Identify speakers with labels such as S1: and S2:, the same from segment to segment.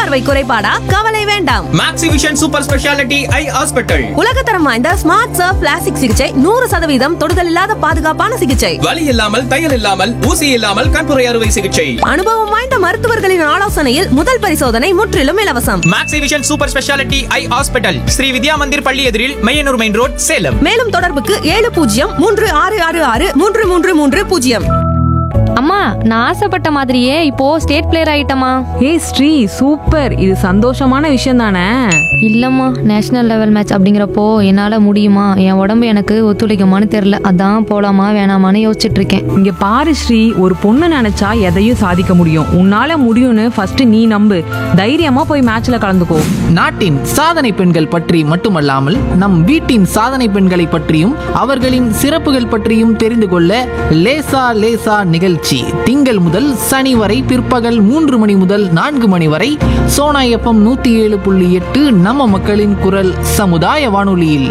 S1: பார்வை குறைபாடா கவலை வேண்டாம்
S2: Maxivision super speciality eye hospital
S1: உலகத்தரம் வாய்ந்த ஸ்மார்ட் சர்ஃப் பிளாஸ்டிக் சிகிச்சை நூறு சதவீதம் தொடுதல் இல்லாத பாதுகாப்பான சிகிச்சை
S2: வலி இல்லாமல் தையல் இல்லாமல் ஊசி இல்லாமல் கண்புரை அறுவை சிகிச்சை
S1: அனுபவம் வாய்ந்த மருத்துவர்களின் ஆலோசனையில் முதல் பரிசோதனை முற்றிலும் இலவசம்
S2: Maxivision super speciality eye hospital Sri Vidya Mandir பள்ளி எதிரில் மையனூர் மெயின் ரோட் சேலம்
S1: மேலும் தொடர்புக்கு ஏழு பூஜ்ஜியம் மூன்று ஆறு ஆறு ஆறு மூன்று மூன்று மூன்று பூஜ்ஜியம்
S3: அம்மா நான் ஆசைப்பட்ட மாதிரியே இப்போ ஸ்டேட் பிளேயர் ஆயிட்டமா
S4: ஏய் ஸ்ரீ சூப்பர் இது சந்தோஷமான விஷயம் தானே
S3: இல்லம்மா நேஷனல் லெவல் மேட்ச் அப்படிங்கிறப்போ என்னால முடியுமா என் உடம்பு எனக்கு ஒத்துழைக்குமான்னு தெரியல அதான் போலாமா வேணாமான்னு யோசிச்சுட்டு இருக்கேன்
S4: இங்க பாரு ஸ்ரீ ஒரு பொண்ணு நினைச்சா எதையும் சாதிக்க முடியும் உன்னால முடியும்னு ஃபர்ஸ்ட் நீ நம்பு தைரியமா போய் மேட்ச்ல கலந்துக்கோ
S5: நாட்டின் சாதனை பெண்கள் பற்றி மட்டுமல்லாமல் நம் வீட்டின் சாதனை பெண்களை பற்றியும் அவர்களின் சிறப்புகள் பற்றியும் தெரிந்து கொள்ள லேசா லேசா நிகழ்ச்சி திங்கள் முதல் சனி வரை பிற்பகல் மூன்று மணி முதல் நான்கு மணி வரை சோனா எஃப்எம் நூத்தி ஏழு புள்ளி எட்டு நம்ம மக்களின் குரல் சமுதாய வானொலியில்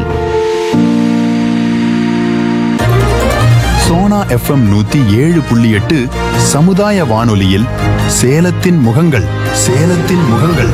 S6: சோனா எஃப்எம் நூத்தி ஏழு புள்ளி எட்டு சமுதாய வானொலியில் சேலத்தின் முகங்கள் சேலத்தின் முகங்கள்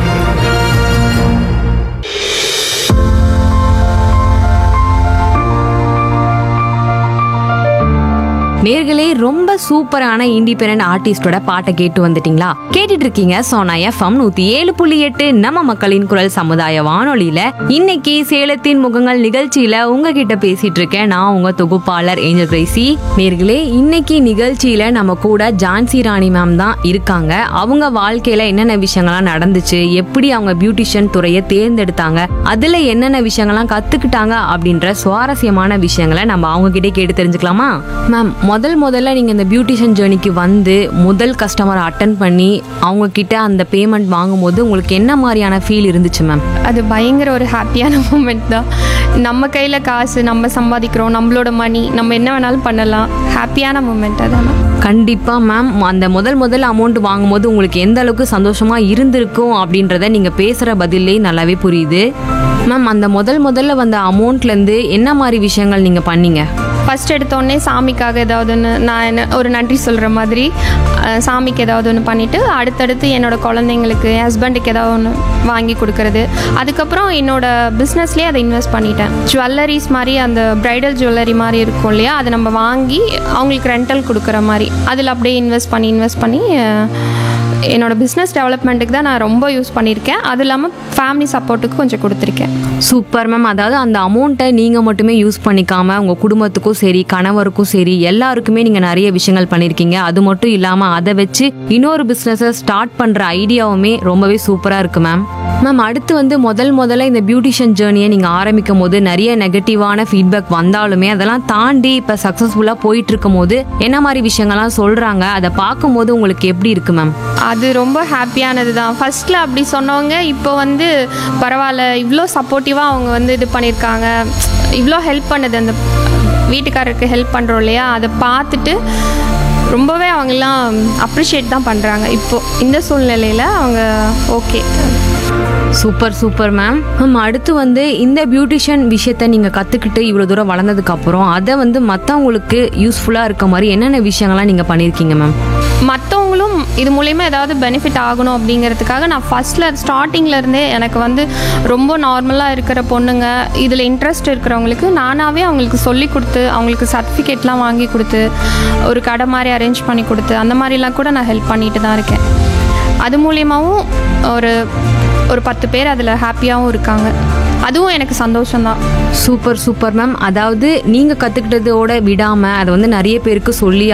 S4: நேர்களே ரொம்ப சூப்பரான இண்டிபெண்டன்ட் ஆர்டிஸ்டோட பாட்டை கேட்டு வந்துட்டீங்களா கேட்டுட்டு இருக்கீங்க சோனா எஃப்எம் நூத்தி ஏழு புள்ளி எட்டு நம்ம மக்களின் குரல் சமுதாய வானொலியில இன்னைக்கு சேலத்தின் முகங்கள் நிகழ்ச்சியில உங்ககிட்ட பேசிட்டு இருக்கேன் நான் உங்க தொகுப்பாளர் ஏஞ்சல் பிரைசி நேர்களே இன்னைக்கு நிகழ்ச்சியில நம்ம கூட ஜான்சி ராணி மேம் தான் இருக்காங்க அவங்க வாழ்க்கையில என்னென்ன விஷயங்கள்லாம் நடந்துச்சு எப்படி அவங்க பியூட்டிஷியன் துறையை தேர்ந்தெடுத்தாங்க அதுல என்னென்ன விஷயங்கள்லாம் கத்துக்கிட்டாங்க அப்படின்ற சுவாரஸ்யமான விஷயங்களை நம்ம அவங்க கிட்டே கேட்டு தெரிஞ்சுக்கலாமா மேம் முதல் முதல்ல நீங்க இந்த பியூட்டிஷியன் ஜேர்னிக்கு வந்து முதல் கஸ்டமர் அட்டன் பண்ணி அவங்க கிட்ட அந்த பேமெண்ட் வாங்கும்போது உங்களுக்கு என்ன மாதிரியான ஃபீல் இருந்துச்சு மேம்
S7: அது பயங்கர ஒரு ஹாப்பியான மூமெண்ட் தான் நம்ம கையில் காசு நம்ம சம்பாதிக்கிறோம் நம்மளோட மணி நம்ம என்ன வேணாலும் பண்ணலாம் ஹாப்பியான மூமெண்ட் அதான்
S4: கண்டிப்பா மேம் அந்த முதல் முதல் அமௌண்ட் வாங்கும்போது உங்களுக்கு எந்த அளவுக்கு சந்தோஷமா இருந்திருக்கும் அப்படின்றத நீங்க பேசுற பதிலே நல்லாவே புரியுது மேம் அந்த முதல் முதல்ல வந்த அமௌண்ட்ல இருந்து என்ன மாதிரி விஷயங்கள் நீங்க பண்ணீங்க
S7: ஃபஸ்ட் எடுத்தோடனே சாமிக்காக ஏதாவது ஒன்று நான் என்ன ஒரு நன்றி சொல்கிற மாதிரி அஹ், சாமிக்கு ஏதாவது ஒன்று பண்ணிவிட்டு அடுத்தடுத்து என்னோட குழந்தைங்களுக்கு என் ஹஸ்பண்டுக்கு ஏதாவது ஒன்று வாங்கி கொடுக்கறது அதுக்கப்புறம் என்னோட பிஸ்னஸ்லேயே அதை இன்வெஸ்ட் பண்ணிட்டேன் ஜுவல்லரிஸ் மாதிரி அந்த ப்ரைடல் ஜுவல்லரி மாதிரி இருக்கும் இல்லையா அதை நம்ம வாங்கி அவங்களுக்கு ரெண்டல் கொடுக்குற மாதிரி அதில் அப்படியே இன்வெஸ்ட் பண்ணி இன்வெஸ்ட் பண்ணி அஹ், என்னோட பிஸ்னஸ் டெவலப்மெண்ட்டுக்கு தான் நான் ரொம்ப யூஸ் பண்ணியிருக்கேன் அது இல்லாமல் ஃபேமிலி சப்போர்ட்டுக்கு கொஞ்சம் கொடுத்துருக்கேன்
S4: சூப்பர் மேம் அதாவது அந்த அமௌண்ட்டை நீங்கள் மட்டுமே யூஸ் பண்ணிக்காம உங்கள் குடும்பத்துக்கும் சரி கணவருக்கும் சரி எல்லாருக்குமே நீங்கள் நிறைய விஷயங்கள் பண்ணியிருக்கீங்க அது மட்டும் இல்லாமல் அதை வச்சு இன்னொரு பிஸ்னஸை ஸ்டார்ட் பண்ணுற ஐடியாவுமே ரொம்பவே சூப்பராக இருக்கு மேம் மேம் அடுத்து வந்து முதல் முதல்ல இந்த பியூட்டிஷியன் ஜேர்னியை நீங்கள் ஆரம்பிக்கும் போது நிறைய நெகட்டிவான ஃபீட்பேக் வந்தாலுமே அதெல்லாம் தாண்டி இப்போ சக்ஸஸ்ஃபுல்லாக போயிட்டு இருக்கும் போது என்ன மாதிரி விஷயங்கள்லாம் சொல்கிறாங்க அதை பார்க்கும்போது உங்களுக்கு எப்படி இருக்கு மேம்
S7: அது ரொம்ப ஹாப்பியானது தான் ஃபர்ஸ்ட்டில் அப்படி சொன்னவங்க இப்போ வந்து பரவாயில்ல இவ்வளோ சப்போர்ட்டிவாக அவங்க வந்து இது பண்ணியிருக்காங்க இவ்வளோ ஹெல்ப் பண்ணுது அந்த வீட்டுக்காரருக்கு ஹெல்ப் பண்ணுறோம் இல்லையா அதை பார்த்துட்டு ரொம்பவே அவங்கெல்லாம் அப்ரிஷியேட் தான் பண்ணுறாங்க இப்போ இந்த சூழ்நிலையில் அவங்க okay
S4: super super ma'am ma'am அடுத்து வந்து இந்த பியூட்டிஷியன் விஷயத்த நீங்கள் கற்றுக்கிட்டு இவ்வளோ தூரம் வளர்ந்ததுக்கு அப்புறம் அதை வந்து மற்றவங்களுக்கு யூஸ்ஃபுல்லாக இருக்க மாதிரி என்னென்ன விஷயங்கள்லாம் நீங்கள் பண்ணியிருக்கீங்க மேம்
S7: மற்றவங்களும் இது மூலயமா ஏதாவது பெனிஃபிட் ஆகணும் அப்படிங்கிறதுக்காக நான் ஃபஸ்ட்டில் ஸ்டார்டிங்கில் இருந்தே எனக்கு வந்து ரொம்ப நார்மலாக இருக்கிற பொண்ணுங்க இதில் இன்ட்ரெஸ்ட் இருக்கிறவங்களுக்கு நானாகவே அவங்களுக்கு சொல்லி கொடுத்து அவங்களுக்கு சர்டிஃபிகேட்லாம் வாங்கி கொடுத்து ஒரு கடை மாதிரி அரேஞ்ச் பண்ணி கொடுத்து அந்த மாதிரிலாம் கூட நான் ஹெல்ப் பண்ணிட்டு தான் இருக்கேன் அது மூலியமாகவும் ஒரு ஒரு பத்து பேர் அதில் ஹாப்பியாகவும் இருக்காங்க அதுவும் எனக்கு சந்தோஷம்தான்
S4: சூப்பர் சூப்பர் மேம் அதாவது நீங்கள் கற்றுக்கிட்டதோட விடாமல் அதை வந்து நிறைய பேருக்கு சொல்லி